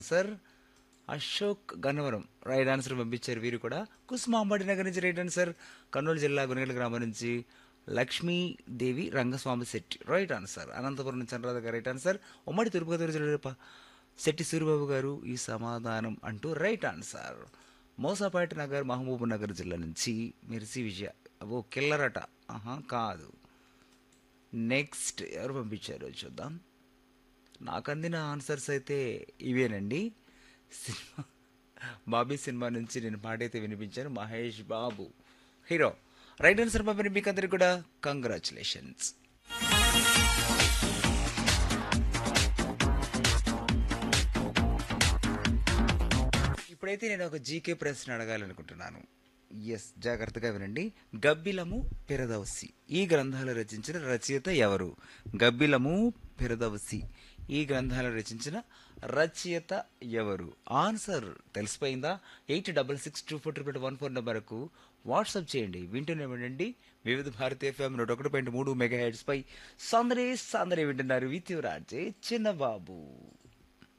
sir Ashok Gannavaram right answer పంపించారు వీరు కూడా కుస్మాంబడి నగర్ నుంచి రైట్ ఆన్సర్ కర్నూలు జిల్లా గునగల గ్రామం నుంచి లక్ష్మీదేవి రంగస్వామి శెట్టి రైట్ ఆన్సర్ అనంతపురం నుంచి అనురాధ గారు రైట్ ఆన్సర్ ఉమ్మడి తిరుపతి జిల్లా ప- శెట్టి సూరిబాబు గారు ఈ సమాధానం అంటూ రైట్ ఆన్సర్ మోసాపేట నగర్ మహబూబ్ నగర్ జిల్లా నుంచి మిర్సి విజయ ఓ కిల్లరట ఆహా కాదు నెక్స్ట్ ఎవరు పంపించారో చూద్దాం నాకు అందిన ఆన్సర్స్ అయితే ఇవేనండి సినిమా బాబీ సినిమా నుంచి నేను పాటైతే వినిపించాను Mahesh Babu hero right answer పంపిన మీకు అందరికి కూడా కంగ్రాచులేషన్స్ ఇప్పుడైతే నేను ఒక జీకే ప్రశ్న అడగాలనుకుంటున్నాను ఎస్ జాగ్రత్తగా వినండి గబ్బిలము పెరదవసి ఈ గ్రంథాలు రచించిన రచయిత ఎవరు గబ్బిలము పెరదవసి ఈ గ్రంథాలు రచించిన రచయిత ఎవరు ఆన్సర్ తెలిసిపోయిందా eight double six two four triple one four నెంబర్కు వాట్సాప్ చేయండి వింటూనే వినండి వివిధ భారతి ఎఫ్ఎం నూట ఒకటి పాయింట్ మూడు మెగా హెడ్స్ పై సందరే సందరే వింటున్నారు విత్యురాజే చిన్నబాబు